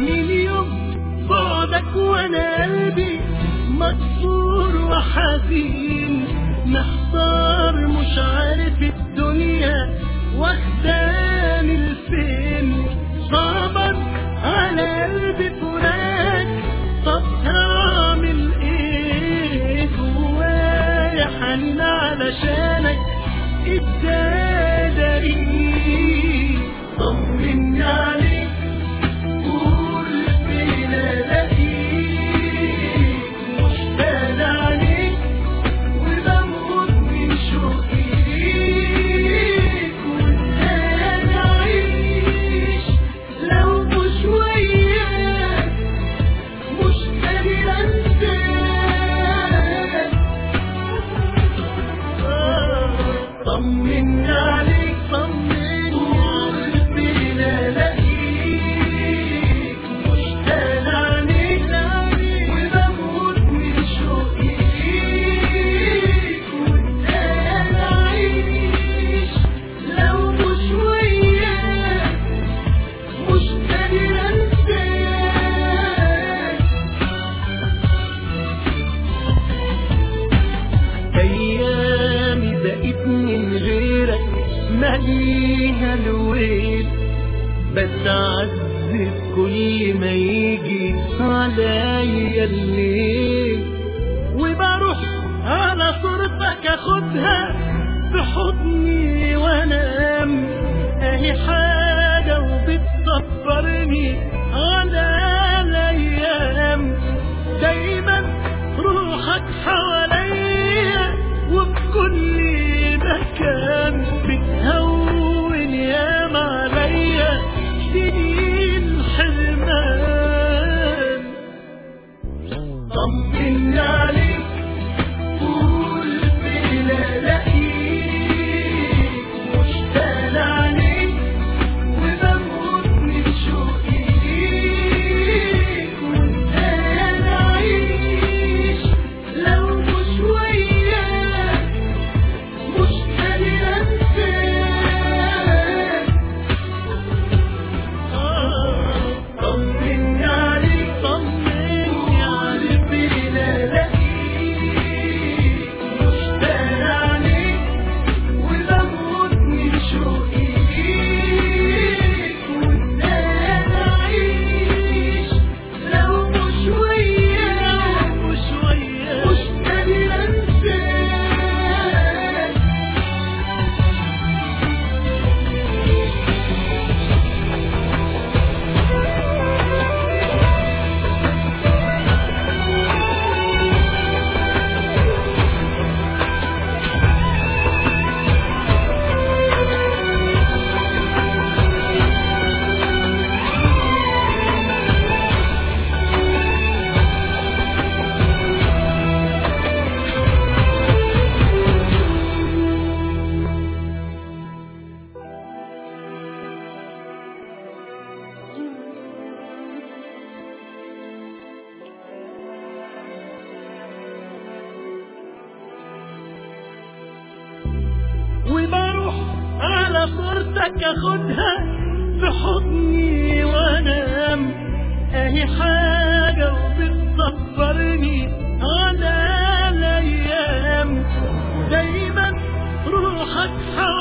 من يوم بعدك وانا قلبي مكسور وحزين محتار مش عارف الدنيا واخداني لفين صعبك على قلبي فراق طب هعمل ايه جوايا حنين علشانك اتداري طمني عليك قول فين الاقيك مشتاق عليك وبموت من شوقي ليك وازاي اعيش لو مش وياك مش قادر انساك طمني عليك طمني قول فين الاقيك مشتاق عليك وبموت من شوقي ليك وازاي اعيش لو مش وياك مش قادر انساك ايامي بقيت من غيرك ماليها الويل بتعذب كل ما يجي عليا الليل وبروح على صورتك اخدها في حضني وانام اهي حاجة وبتصبرني على الايام دايما روحك حواليا وفي كل مكان بتهون ياما عليا سنين حرمان طمني عليك قول فين الاقيك مشتاق عليك وبموت من شوقي ليك وازاي اعيش لو مش وياك مش قادر انساك طمني عليك طمني عليك فين الاقيك مشتاق عليك وبموت من شوقي ليك وازاي اعيش لو مش وياك مش وياك مش قادر انساك وبروح على صورتك اخدها في حضني وانام اهي حاجة وبتصبرني على الايام دايما روحك حواليا